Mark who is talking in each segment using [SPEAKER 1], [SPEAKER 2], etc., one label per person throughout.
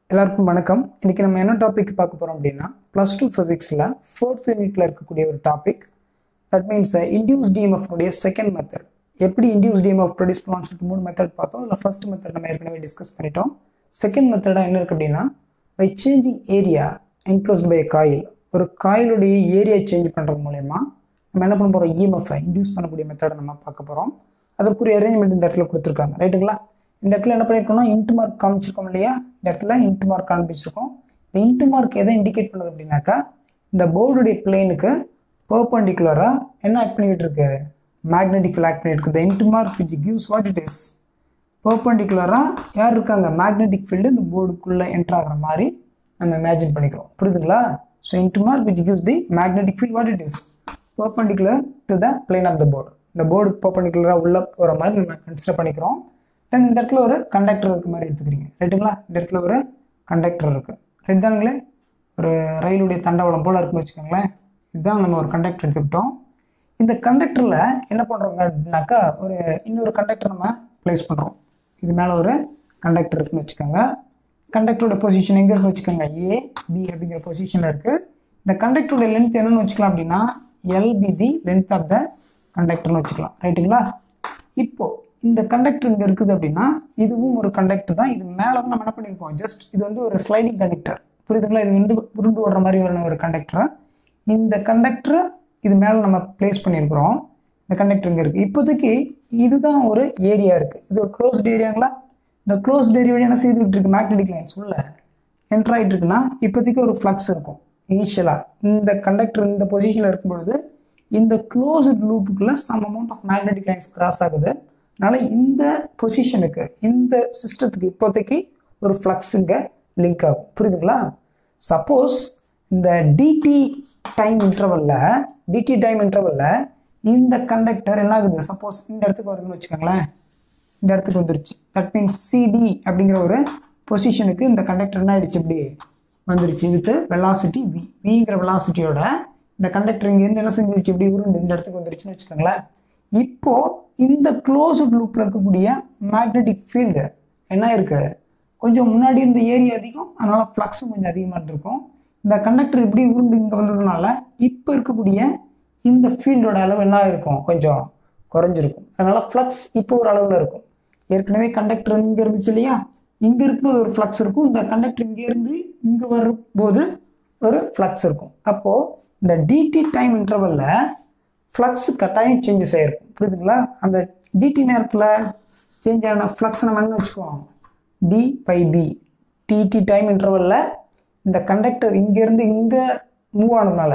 [SPEAKER 1] எல்லாருக்கும் வணக்கம் இன்னைக்கு நம்ம என்ன டாபிக் பார்க்க போறோம் அப்படின்னா ப்ளஸ் டூ ஃபிசிக்ஸில் ஃபோர்த் யூனிட்ல இருக்கக்கூடிய ஒரு topic that means induce EMF உடைய செகண்ட் மெத்தட் எப்படி இன்டியூஸ் டிஎம்எஃப் ப்ரொடியூஸ் பண்ணலாம்னு சொல்லிட்டு மூணு மெத்தட் பார்த்தோம் அதில் ஃபர்ஸ்ட் மெத்தட் நம்ம ஏற்கனவே டிஸ்கஸ் பண்ணிட்டோம் செகண்ட் மெத்தடாக என்ன இருக்கு அப்படின்னா by changing area enclosed by coil ஒரு காயிலுடைய ஏரியா சேஞ்ச் பண்ணுறது மூலயமா நம்ம என்ன பண்ண போகிறோம் இஎம்எஃப்ஐ இன்டியூஸ் பண்ணக்கூடிய மெத்தடை நம்ம பார்க்க போகிறோம் அதற்குரிய அரேஞ்ச்மெண்ட் இந்த இடத்துல கொடுத்துருக்காங்க ரைட்டுங்களா இந்த இடத்துல என்ன பண்ணியிருக்கோம்னா இன்ட் மார்க் காமிச்சிருக்கோம் இல்லையா இந்த இடத்துல இன்ட் மார்க் காமிச்சிருக்கோம் இந்த இன்ட் மார்க் எதை இண்டிகேட் பண்ணுது அப்படின்னாக்கா இந்த போர்டுடைய பிளேனுக்கு பர்பண்டிகுலராக என்ன ஆக்ட் பண்ணிக்கிட்டு இருக்கு மேக்னெட்டிக் ஃபீல்ட் ஆக்ட் பண்ணிட்டு இருக்கு இந்த into mark which gives what it is பர்பண்டிகுலராக யார் இருக்காங்க மேக்னெட்டிக் ஃபீல்டு இந்த போர்டுக்குள்ளே என்டர் ஆகிற மாதிரி நம்ம இமேஜின் பண்ணிக்கிறோம் புரியுதுங்களா so into mark which gives the magnetic field what it is perpendicular to the plane of the board இந்த போர்டுக்கு பர்பண்டிகுலராக உள்ள போகிற மாதிரி நம்ம கன்சிடர் பண்ணிக்கிறோம் தென் இந்த இடத்துல ஒரு கண்டக்டர் இருக்க மாதிரி எடுத்துக்கிறீங்க ரைட்டுங்களா இந்த இடத்துல ஒரு கண்டக்டர் இருக்குது ரைட் தானுங்களே ஒரு ரயிலுடைய தண்டவாளம் போல் இருக்குன்னு வச்சுக்கோங்களேன் இதுதான் நம்ம ஒரு கண்டக்டர் எடுத்துக்கிட்டோம் இந்த கண்டக்டரில் என்ன பண்ணுறோங்க அப்படின்னாக்கா ஒரு இன்னொரு கண்டக்டர் நம்ம ப்ளேஸ் பண்ணுறோம் இது மேலே ஒரு கண்டக்டர் இருக்குன்னு வச்சுக்கோங்க கண்டக்டரோட பொசிஷன் எங்கே இருக்குன்னு வச்சுக்கோங்க ஏ பி அப்படிங்கிற பொசிஷனில் இருக்குது இந்த கண்டக்டரோட லென்த் என்னன்னு வச்சுக்கலாம் அப்படின்னா L be the length of the கண்டக்டர்னு வச்சுக்கலாம் ரைட்டுங்களா இப்போ இந்த கண்டக்டர் இங்கே இருக்குது அப்படின்னா இதுவும் ஒரு கண்டக்டர் தான் இது மேலே தான் நம்ம என்ன பண்ணியிருக்கோம் ஜஸ்ட் இது வந்து ஒரு ஸ்லைடிங் கண்டக்டர் புரியுதுங்களா இது உண்டு உருண்டு ஓடுற மாதிரி ஒரு ஒரு கண்டக்டரை இந்த கண்டக்டரை இது மேலே நம்ம ப்ளேஸ் பண்ணியிருக்கிறோம் இந்த கண்டக்டர் இங்கே இருக்குது இப்போதைக்கு இதுதான் ஒரு ஏரியா இருக்குது இது ஒரு க்ளோஸ்ட் ஏரியாங்களா இந்த க்ளோஸ்ட் ஏரியா என்ன செய்துக்கிட்டு இருக்கு மேக்னெட்டிக் லைன்ஸ் உள்ள என்டர் ஆகிட்டு இருக்குன்னா இப்போதைக்கு ஒரு ஃப்ளக்ஸ் இருக்கும் இனிஷியலாக இந்த கண்டக்டர் இந்த பொசிஷனில் இருக்கும் பொழுது இந்த க்ளோஸ்ட் லூப்புக்குள்ளே some amount of magnetic lines cross ஆகுது அதனால் இந்த பொசிஷனுக்கு இந்த சிஸ்டத்துக்கு இப்போதைக்கு ஒரு ஃப்ளக்ஸ் இங்கே லிங்க் ஆகும் புரியுதுங்களா சப்போஸ் இந்த டிடி டைம் இன்டர்வலில் டிடி டைம் இன்டர்வலில் இந்த கண்டக்டர் என்ன ஆகுது சப்போஸ் இந்த இடத்துக்கு வருதுன்னு வச்சுக்கோங்களேன் இந்த இடத்துக்கு வந்துருச்சு தட் மீன்ஸ் சிடி அப்படிங்கிற ஒரு பொசிஷனுக்கு இந்த கண்டக்டர் என்ன ஆயிடுச்சு இப்படி வந்துருச்சு வித் வெலாசிட்டி வி விங்கிற வெலாசிட்டியோட இந்த கண்டக்டர் இங்கேருந்து என்ன செஞ்சிருச்சு இப்படி உருண்டு இந்த இடத்துக்கு வந்துருச்சுன்னு வச்சுக்கோங்களேன் இப்போ இந்த க்ளோஸ்ட் லூப்பில் இருக்கக்கூடிய மேக்னெட்டிக் ஃபீல்டு என்ன இருக்கு கொஞ்சம் முன்னாடி இந்த ஏரியா அதிகம் அதனால ஃப்ளக்ஸும் கொஞ்சம் அதிகமாக இருக்கும் இந்த கண்டக்டர் இப்படி உருண்டு இங்கே வந்ததுனால இப்போ இருக்கக்கூடிய இந்த ஃபீல்டோட அளவு என்ன இருக்கும் கொஞ்சம் குறைஞ்சிருக்கும் அதனால ஃப்ளக்ஸ் இப்போ ஒரு அளவில் இருக்கும் ஏற்கனவே கண்டக்டர் இங்கே இருந்துச்சு இல்லையா இங்கே இருக்கும்போது ஒரு ஃப்ளக்ஸ் இருக்கும் இந்த கண்டக்டர் இங்கேருந்து இங்கே வரும்போது ஒரு ஃப்ளக்ஸ் இருக்கும் அப்போது இந்த டிடி டைம் இன்டர்வலில் ஃப்ளக்ஸ் கட்டாயம் சேஞ்சஸ் ஆகிருக்கும் புரியுதுங்களா அந்த டிடி நேரத்தில் சேஞ்ச் ஆன ஃப்ளக்ஸ் நம்ம என்ன வச்சுக்குவோம் d phi B dt time இன்டர்வலில் இந்த கண்டக்டர் இங்கேருந்து இங்கே மூவ் ஆனதுனால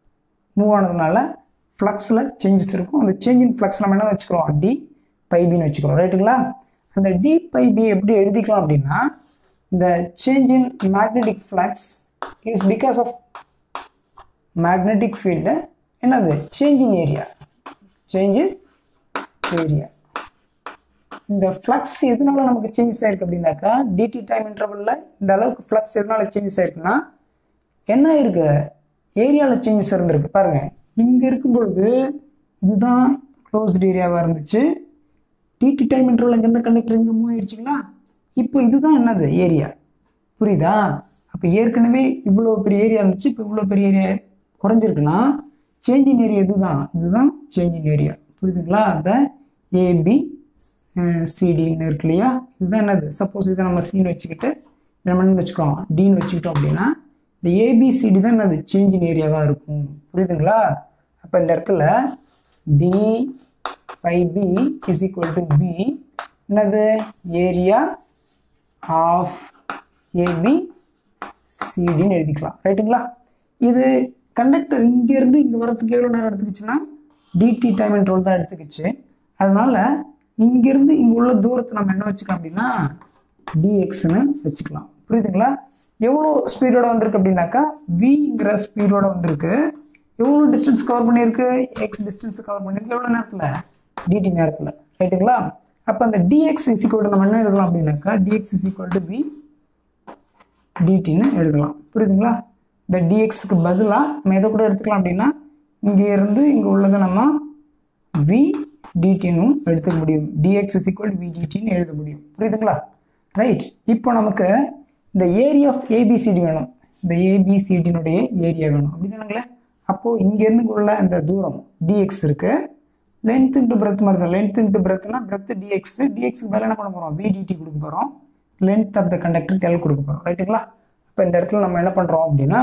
[SPEAKER 1] மூவ் ஆனதுனால ஃப்ளக்ஸில் சேஞ்சஸ் இருக்கும் அந்த சேஞ்ச் இன் ஃப்ளக்ஸ் நம்ம என்ன வச்சுக்கிறோம் டி பை பின்னு வச்சுக்கிறோம் ரைட்டுங்களா அந்த டி பை பி எப்படி எழுதிக்கலாம் அப்படின்னா இந்த change in magnetic flux is because of magnetic field என்னது சேஞ்சிங் ஏரியா சேஞ்ச் ஏரியா இந்த ஃப்ளக்ஸ் எதனால நமக்கு சேஞ்சஸ் ஆயிருக்கு அப்படின்னாக்கா டிடி டைம் இன்டர்வலில் இந்த அளவுக்கு ஃப்ளக்ஸ் எதனால சேஞ்சஸ் ஆயிருக்குன்னா என்ன ஆயிருக்கு ஏரியாவில் சேஞ்சஸ் இருந்திருக்கு பாருங்க இங்கே இருக்கும் பொழுது இதுதான் க்ளோஸ்ட் ஏரியாவாக இருந்துச்சு டிடி டைம் இன்டர்வல் இங்கே இருந்த கண்டக்டர் இங்கே மூவ் ஆயிடுச்சுங்களா இப்போ இதுதான் என்னது ஏரியா புரியுதா அப்போ ஏற்கனவே இவ்வளோ பெரிய ஏரியா இருந்துச்சு இப்போ இவ்வளோ பெரிய ஏரியா குறைஞ்சிருக்குன்னா சேஞ்சிங் ஏரியா இதுதான் இதுதான் சேஞ்சிங் ஏரியா புரியுதுங்களா அந்த ஏபி சிடின்னு இருக்கு இல்லையா இதுதான் என்னது சப்போஸ் இதை நம்ம சின்னு வச்சுக்கிட்டு நம்ம என்ன வச்சுக்கோம் டின்னு வச்சுக்கிட்டோம் அப்படின்னா இந்த ஏபிசிடி தான் என்னது சேஞ்சிங் ஏரியாவாக இருக்கும் புரியுதுங்களா அப்போ இந்த இடத்துல d phi B is equal to B என்னது ஏரியா ஆஃப் ஏபி சிடின்னு எழுதிக்கலாம் ரைட்டுங்களா இது கண்டக்டர் இங்கேருந்து இங்கே வரதுக்கு எவ்வளோ நேரம் எடுத்துக்கிச்சுன்னா டிடி டைம் இன்ட்ரோல் தான் எடுத்துக்கிச்சு அதனால இங்கேருந்து இங்கே உள்ள தூரத்தை நம்ம என்ன வச்சுக்கலாம் அப்படின்னா டிஎக்ஸ்னு வச்சுக்கலாம் புரியுதுங்களா எவ்வளோ ஸ்பீடோட வந்திருக்கு அப்படின்னாக்கா விங்கிற ஸ்பீடோட வந்திருக்கு எவ்வளோ டிஸ்டன்ஸ் கவர் பண்ணியிருக்கு எக்ஸ் டிஸ்டன்ஸ் கவர் பண்ணியிருக்கு எவ்வளோ நேரத்தில் டிடி நேரத்தில் ரைட்டுங்களா அப்போ அந்த டிஎக்ஸ் இஸ் ஈக்குவல் நம்ம என்ன எழுதலாம் அப்படின்னாக்கா dx is equal to V டிடின்னு எழுதலாம் புரியுதுங்களா இந்த டிஎக்ஸுக்கு பதிலாக நம்ம எதை கூட எடுத்துக்கலாம் அப்படின்னா இங்கே இருந்து இங்கே உள்ளதை நம்ம வி டிடினும் எடுத்துக்க முடியும் டிஎக்ஸ் இஸ் ஈக்குவல் வி டிடின்னு எழுத முடியும் புரியுதுங்களா ரைட் இப்போ நமக்கு இந்த ஏரியா ஆஃப் ஏபிசிடி வேணும் இந்த ஏபிசிடினுடைய ஏரியா வேணும் அப்படி தானுங்களே அப்போது இங்கேருந்து உள்ள இந்த தூரம் டிஎக்ஸ் இருக்கு லென்த் இன்ட்டு பிரெத் மாதிரி தான் லென்த் இன்ட்டு பிரெத்னா பிரெத் டிஎக்ஸ் டிஎக்ஸ்க்கு மேலே என்ன பண்ண போகிறோம் விடிடி கொடுக்க போகிறோம் லென்த் ஆஃப் த கண்டக்டருக்கு எல் கொடுக்க போகிறோம் ரைட்டுங்களா இப்போ இந்த இடத்துல நம்ம என்ன பண்ணுறோம் அப்படின்னா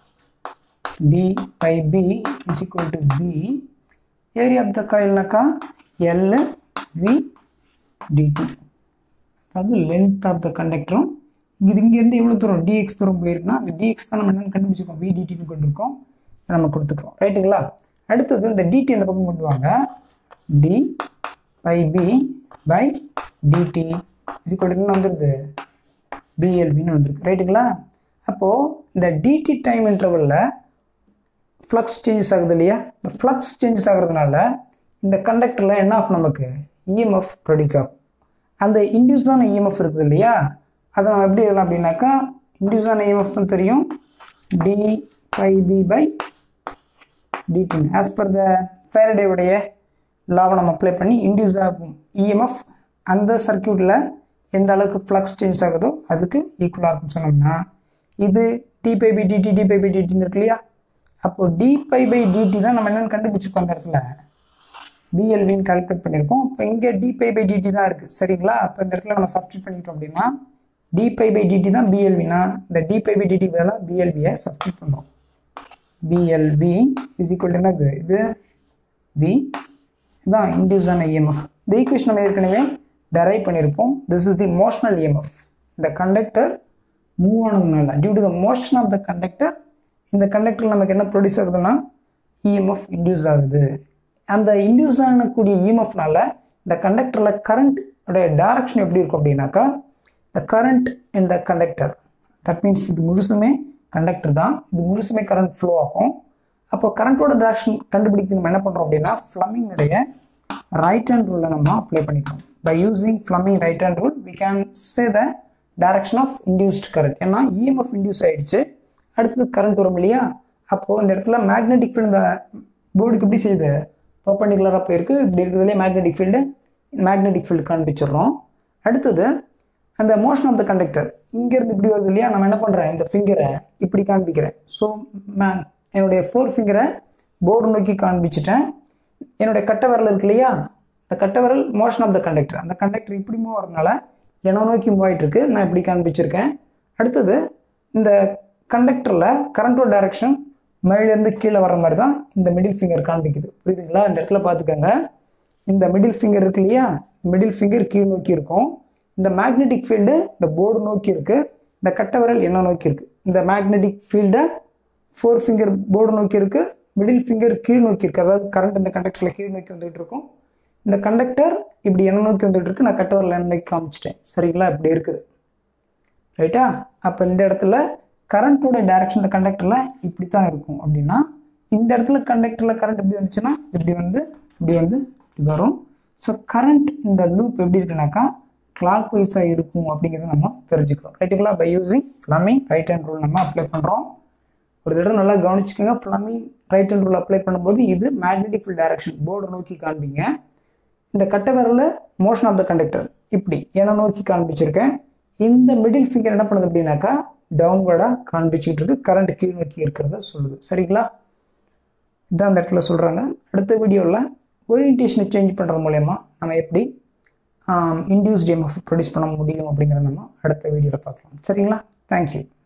[SPEAKER 1] d phi B is equal to B area of the காயில்னாக்கா எல் வி டிடி அதாவது லென்த் ஆஃப் த கண்டக்டரும் இது இங்கேருந்து எவ்வளோ தூரம் டிஎக்ஸ் தூரம் போயிருக்குன்னா அந்த டிஎக்ஸ் தான் நம்ம என்னென்னு கண்டுபிடிச்சிருக்கோம் விடிடின்னு கொண்டிருக்கோம் நம்ம கொடுத்துக்கிறோம் ரைட்டுங்களா அடுத்தது இந்த டிடி அந்த பக்கம் கொண்டு வாங்க d phi B by dt is என்ன வந்துடுது பிஎல்பின்னு வந்துருக்கு ரைட்டுங்களா அப்போது இந்த டிடி டைம் இன்டர்வலில் ஃப்ளக்ஸ் சேஞ்சஸ் ஆகுது இல்லையா இந்த ஃப்ளக்ஸ் சேஞ்சஸ் ஆகிறதுனால இந்த கண்டக்டரில் என்ன ஆகும் நமக்கு இஎம்எஃப் ப்ரொடியூஸ் ஆகும் அந்த இன்டியூஸான இஎம்எஃப் இருக்குது இல்லையா அதை நம்ம எப்படி எழுதலாம் அப்படின்னாக்கா இன்டியூஸான இஎம்எஃப் தான் தெரியும் டி பை பி பை டிடின் ஆஸ் பர் த ஃபேரடேவுடைய லாவை நம்ம அப்ளை பண்ணி இன்டியூஸ் ஆகும் இஎம்எஃப் அந்த சர்க்கியூட்டில் எந்த அளவுக்கு ஃப்ளக்ஸ் சேஞ்ச் ஆகுதோ அதுக்கு ஈக்குவல் ஆகும்னு சொன்னோம்னா இது d phi by dt d phi by டிடின்னு இருக்கு இல்லையா அப்போது டி பை பை டிடி தான் நம்ம என்னென்னு கண்டுபிடிச்சிருக்கோம் அந்த இடத்துல பிஎல்வின்னு கால்குலேட் பண்ணியிருக்கோம் இப்போ இங்கே டி பை பை டிடி தான் இருக்குது சரிங்களா அப்போ இந்த இடத்துல நம்ம சப்ஸ்டியூட் பண்ணிட்டோம் அப்படின்னா டி பை பை டிடி தான் பிஎல்வினா இந்த டி பை பை டிடி பதிலாக பிஎல்பியை சப்ஸ்டியூட் பண்ணுறோம் பிஎல்பி இஸ் ஈக்குவல் என்னது இது பி இதுதான் இன்டியூஸான இஎம்எஃப் இந்த ஈக்குவேஷன் நம்ம ஏற்கனவே டெரைவ் பண்ணியிருப்போம் this is the motional EMF இந்த கண்டக்டர் மூவ் ஆனதுனால due to the motion of the conductor இந்த கண்டக்டர் நமக்கு என்ன ப்ரொடியூஸ் ஆகுதுன்னா இஎம்எஃப் இன்டியூஸ் ஆகுது அந்த இன்டியூஸ் ஆகக்கூடிய இஎம்எஃப்னால இந்த கண்டக்டரில் கரண்ட் உடைய டைரக்ஷன் எப்படி இருக்கும் அப்படின்னாக்கா the current in the conductor that means இது முழுசுமே கண்டக்டர் தான் இது முழுசுமே கரண்ட் ஃப்ளோ ஆகும் அப்போ கரண்ட்டோட டைரக்ஷன் கண்டுபிடிக்கிறது நம்ம என்ன பண்ணுறோம் அப்படின்னா ஃப்ளமிங்குடைய ரைட் ஹேண்ட் ரூலை நம்ம அப்ளை பண்ணிக்கிறோம் by using Fleming right hand rule we can say the direction of induced current ஏன்னா இஎம்எஃப் இன்டியூஸ் ஆயிடுச்சு அடுத்தது கரண்ட் வரும் இல்லையா அப்போது இந்த இடத்துல மேக்னெட்டிக் ஃபீல்டு இந்த போர்டுக்கு எப்படி செய்யுது பர்பண்டிகுலராக போயிருக்கு இப்படி இருக்கிறதுலே மேக்னெட்டிக் ஃபீல்டு மேக்னெட்டிக் ஃபீல்டு காண்பிச்சிடுறோம் அடுத்தது அந்த மோஷன் ஆஃப் த கண்டக்டர் இங்கேருந்து இப்படி வருது இல்லையா நம்ம என்ன பண்ணுறேன் இந்த ஃபிங்கரை இப்படி காண்பிக்கிறேன் ஸோ மே என்னுடைய ஃபோர் ஃபிங்கரை போர்டு நோக்கி காண்பிச்சிட்டேன் என்னுடைய கட்டை விரல் இருக்கு இல்லையா இந்த கட்டை விரல் மோஷன் ஆஃப் த கண்டக்டர் அந்த கண்டக்டர் இப்படி மூவ் வரதுனால என்ன நோக்கி மூவ் ஆகிட்டு இருக்கு நான் இப்படி காண்பிச்சிருக்கேன் அடுத்தது இந்த கண்டக்டரில் கரண்டோட டைரக்ஷன் மேலேருந்து கீழே வர மாதிரி தான் இந்த மிடில் ஃபிங்கர் காண்பிக்குது புரியுதுங்களா இந்த இடத்துல பார்த்துக்கோங்க இந்த மிடில் ஃபிங்கர் இருக்கு இல்லையா மிடில் ஃபிங்கர் கீழ் நோக்கி இருக்கும் இந்த மேக்னெட்டிக் ஃபீல்டு இந்த போர்டு நோக்கி இருக்கு இந்த கட்டை விரல் என்ன நோக்கி இருக்கு இந்த மேக்னெட்டிக் ஃபீல்டை ஃபோர் ஃபிங்கர் போர்டு நோக்கி இருக்கு மிடில் ஃபிங்கர் கீழ் நோக்கி இருக்கு அதாவது கரண்ட் இந்த கண்டக்டரில் கீழ் நோக்கி வந்துகிட்டு இருக்கும் இந்த கண்டக்டர் இப்படி என்ன நோக்கி வந்துட்டு இருக்கு நான் கட்டை விரல் என்ன நோக்கி காமிச்சிட்டேன் சரிங்களா இப்படி இருக்குது ரைட்டா அப்போ இந்த இடத்துல கரண்ட்டோட டைரக்ஷன் இந்த கண்டக்டரில் இப்படி தான் இருக்கும் அப்படின்னா இந்த இடத்துல கண்டக்டரில் கரண்ட் எப்படி வந்துச்சுன்னா இப்படி வந்து இப்படி வந்து இப்படி வரும் ஸோ கரண்ட் இந்த லூப் எப்படி இருக்குனாக்கா கிளாக் வைஸாக இருக்கும் அப்படிங்கிறத நம்ம தெரிஞ்சுக்கிறோம் ரைட்டுங்களா by using Fleming right hand rule நம்ம அப்ளை பண்ணுறோம் ஒரு தடவை நல்லா கவனிச்சுக்கோங்க Fleming right hand rule apply பண்ணும்போது இது மேக்னெட்டிக் ஃபீல்ட் டைரக்ஷன் போர்டை நோக்கி காண்பிங்க இந்த கட்டை விரலில் மோஷன் ஆஃப் த கண்டக்டர் இப்படி என்ன நோக்கி காண்பிச்சிருக்கேன் இந்த மிடில் ஃபிங்கர் என்ன பண்ணுது அப்படின்னாக்கா டவுன்வர்டாக காண்பிச்சுட்டு இருக்கு கரண்ட் கீழ் நோக்கி இருக்கிறத சொல்லுது சரிங்களா இதான் அந்த இடத்துல சொல்கிறாங்க அடுத்த வீடியோவில் ஓரியன்டேஷனை சேஞ்ச் பண்ணுறது மூலயமா நம்ம எப்படி இன்டியூஸ் டிஎம்எஃப் ப்ரொடியூஸ் பண்ண முடியும் அப்படிங்கிறத நம்ம அடுத்த வீடியோவில் பார்க்கலாம் சரிங்களா தேங்க்யூ